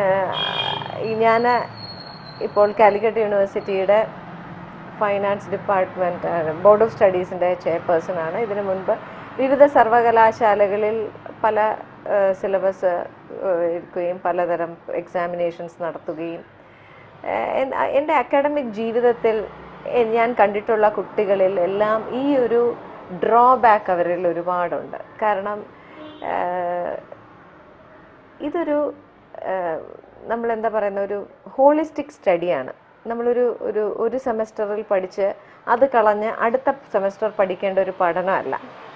ഞാൻ ഇപ്പോൾ കാലിക്കറ്റ് യൂണിവേഴ്സിറ്റിയുടെ fine arts department board of സ്റ്റഡീസിൻ്റെ ചെയർപേഴ്സൺ ആണ് ഇതിനു മുൻപ് വിവിധ സർവകലാശാലകളിൽ പല സിലബസ് എടുക്കുകയും പലതരം എക്സാമിനേഷൻസ് നടത്തുകയും ഏഹ്, എൻ- എൻ്റെ അക്കാഡമിക് ജീവിതത്തിൽ എ- ഞാൻ കണ്ടിട്ടുള്ള കുട്ടികളിൽ എല്ലാം ഈ ഒരു ഡ്രോബാക്ക് അവരിൽ ഒരുപാടുണ്ട് കാരണം ഏഹ്, ഇതൊരു നമ്മൾ എന്താ പറയുന്ന ഒരു ഹോളിസ്റ്റിക് സ്റ്റഡിയാണ് നമ്മളൊരു ഒരു ഒരു സെമസ്റ്ററിൽ പഠിച്ച് അത് കളഞ്ഞ് അടുത്ത സെമസ്റ്റർ പഠിക്കേണ്ട ഒരു പഠനമല്ല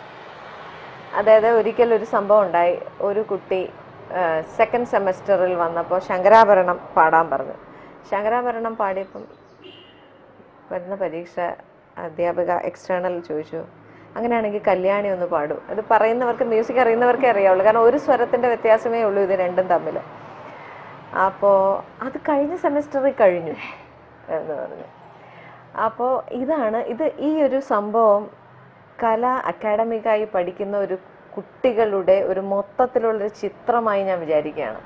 അതായത് ഒരിക്കൽ ഒരു സംഭവം ഉണ്ടായി ഒരു കുട്ടി സെക്കൻഡ് സെമസ്റ്ററിൽ വന്നപ്പോൾ ശങ്കരാഭരണം പാടാൻ പറഞ്ഞു ശങ്കരാഭരണം പാടിയപ്പം വരുന്ന പരീക്ഷ അധ്യാപിക എക്സ്റ്റേണൽ ചോദിച്ചു അങ്ങനെയാണെങ്കിൽ കല്യാണി ഒന്ന് പാടൂ അത് പറയുന്നവർക്ക് മ്യൂസിക് അറിയുന്നവർക്കേ അറിയാവുള്ളൂ കാരണം ഒരു സ്വരത്തിൻ്റെ വ്യത്യാസമേ ഉള്ളൂ ഇത് രണ്ടും തമ്മിൽ അപ്പോൾ അത് കഴിഞ്ഞ സെമസ്റ്ററിൽ കഴിഞ്ഞു എന്ന് പറഞ്ഞു അപ്പോൾ ഇതാണ് ഇത് ഈ ഒരു സംഭവം കല അക്കാഡമിക്കായി പഠിക്കുന്ന ഒരു കുട്ടികളുടെ ഒരു മൊത്തത്തിലുള്ളൊരു ചിത്രമായി ഞാൻ വിചാരിക്കുകയാണ്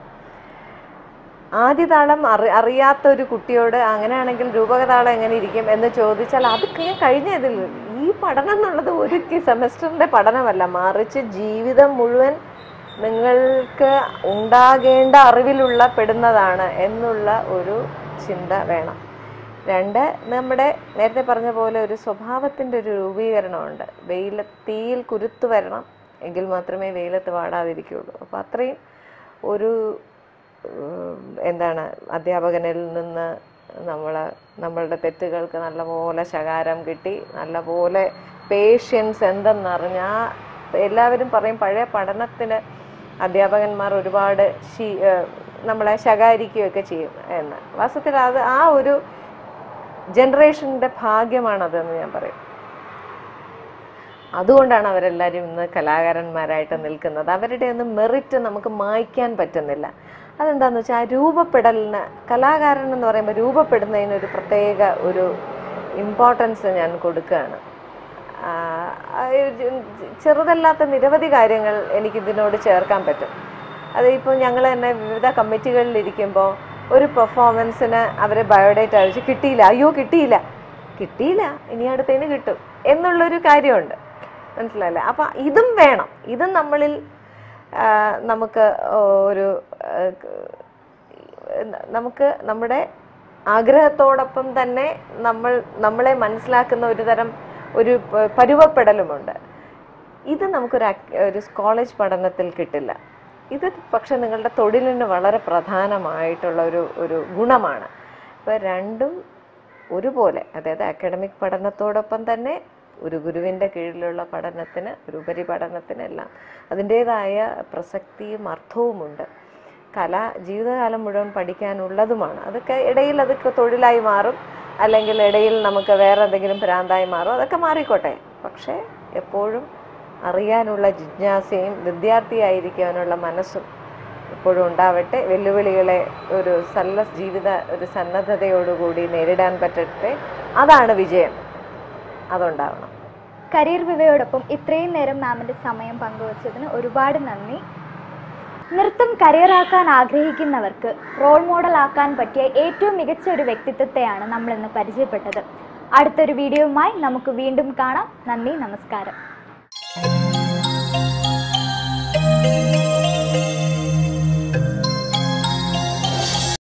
ആദ്യതാളം അറി അറിയാത്ത ഒരു കുട്ടിയോട് അങ്ങനെയാണെങ്കിൽ രൂപകതാളം എങ്ങനെ ഇരിക്കും എന്ന് ചോദിച്ചാൽ അത് ഞാൻ കഴിഞ്ഞ ഇതിൽ ഈ പഠനം എന്നുള്ളത് ഒരു സെമസ്റ്ററിന്റെ പഠനമല്ല മറിച്ച് ജീവിതം മുഴുവൻ നിങ്ങൾക്ക് ഉണ്ടാകേണ്ട അറിവിലുള്ള പെടുന്നതാണ് എന്നുള്ള ഒരു ചിന്ത വേണം രണ്ട് നമ്മുടെ നേരത്തെ പറഞ്ഞ പോലെ ഒരു സ്വഭാവത്തിൻ്റെ ഒരു രൂപീകരണമുണ്ട് വെയില തീയിൽ കുരുത്ത് വരണം എങ്കിൽ മാത്രമേ വെയിലത്ത് വാടാതിരിക്കുകയുള്ളൂ അപ്പോൾ അത്രയും ഒരു ഉം, എന്താണ് അധ്യാപകനിൽ നിന്ന് നമ്മൾ നമ്മളുടെ തെറ്റുകൾക്ക് നല്ലപോലെ ശകാരം കിട്ടി നല്ലപോലെ പേഷ്യൻസ് എന്തെന്നറിഞ്ഞ ആ എല്ലാവരും പറയും പഴയ പഠനത്തിന് അധ്യാപകന്മാർ ഒരുപാട് ശീ ഏഹ് നമ്മളെ ശകാരിക്കുകയൊക്കെ ചെയ്യും എന്ന് വാസ്തവത്തിൽ അത് ആ ഒരു ജനറേഷൻ്റെ ഭാഗ്യമാണതെന്ന് ഞാൻ പറയും അതുകൊണ്ടാണ് അവരെല്ലാവരും ഇന്ന് കലാകാരന്മാരായിട്ട് നിൽക്കുന്നത് അവരുടെ ഒന്നും മെറിറ്റ് നമുക്ക് മായ്ക്കാൻ പറ്റുന്നില്ല അതെന്താന്ന് വെച്ചാൽ ആ രൂപപ്പെടലിന് കലാകാരൻ എന്ന് പറയുമ്പോൾ രൂപപ്പെടുന്നതിന് ഒരു പ്രത്യേക ഒരു ഇമ്പോർട്ടൻസ് ഞാൻ കൊടുക്കുകയാണ് ആ, ആ, ഒരു ചെറുതല്ലാത്ത നിരവധി കാര്യങ്ങൾ എനിക്കിതിനോട് ചേർക്കാൻ പറ്റും അത് ഇപ്പോൾ ഞങ്ങൾ തന്നെ വിവിധ കമ്മിറ്റികളിൽ ഇരിക്കുമ്പോൾ ഒരു പെർഫോമൻസിന് അവരെ ബയോഡേറ്റ അയച്ച് കിട്ടിയില്ല അയ്യോ കിട്ടിയില്ല കിട്ടിയില്ല ഇനി അടുത്തതിന് കിട്ടും എന്നുള്ളൊരു കാര്യമുണ്ട് മനസ്സിലായില്ലേ അപ്പം ഇതും വേണം ഇതും നമ്മളിൽ ആ, നമുക്ക് ഒരു ആ, ക- നമുക്ക് നമ്മുടെ ആഗ്രഹത്തോടൊപ്പം തന്നെ നമ്മൾ നമ്മളെ മനസ്സിലാക്കുന്ന ഒരു തരം ഒരു പ- പരുവപ്പെടലുമുണ്ട് ഇത് നമുക്കൊരു ac- ഒരു കോളേജ് പഠനത്തിൽ കിട്ടില്ല ഇത് പക്ഷെ നിങ്ങളുടെ തൊഴിലിന് വളരെ പ്രധാനമായിട്ടുള്ള ഒരു ഒരു ഗുണമാണ് ഇപ്പം രണ്ടും ഒരുപോലെ അതായത് അക്കാഡമിക് പഠനത്തോടൊപ്പം തന്നെ ഒരു ഗുരുവിൻ്റെ കീഴിലുള്ള പഠനത്തിന് ഒരു ഉപരിപഠനത്തിനെല്ലാം അതിൻ്റേതായ പ്രസക്തിയും അർത്ഥവുമുണ്ട് കല ജീവിതകാലം മുഴുവൻ പഠിക്കാനുള്ളതുമാണ് അതൊക്കെ ഇടയിൽ അതൊക്കെ തൊഴിലായി മാറും അല്ലെങ്കിൽ ഇടയിൽ നമുക്ക് വേറെ എന്തെങ്കിലും ഭ്രാന്തായി മാറും അതൊക്കെ മാറിക്കോട്ടെ പക്ഷേ എപ്പോഴും അറിയാനുള്ള ജിജ്ഞാസയും വിദ്യാർത്ഥിയായിരിക്കാനുള്ള മനസ്സും എപ്പോഴും ഉണ്ടാവട്ടെ വെല്ലുവിളികളെ ഒരു സല്ല ജീവിത ഒരു സന്നദ്ധതയോടുകൂടി നേരിടാൻ പറ്റട്ടെ അതാണ് വിജയം അതുണ്ടാവണം കരിയർ വിവയോടൊപ്പം ഇത്രയും നേരം മാമിൻ്റെ സമയം പങ്കുവച്ചതിന് ഒരുപാട് നന്ദി നൃത്തം കരിയറാക്കാൻ ആഗ്രഹിക്കുന്നവർക്ക് റോൾ മോഡൽ ആക്കാൻ പറ്റിയ ഏറ്റവും മികച്ച ഒരു വ്യക്തിത്വത്തെയാണ് നമ്മൾ ഇന്ന് പരിചയപ്പെട്ടത് അടുത്തൊരു വീഡിയോയുമായി നമുക്ക് വീണ്ടും കാണാം നന്ദി നമസ്കാരം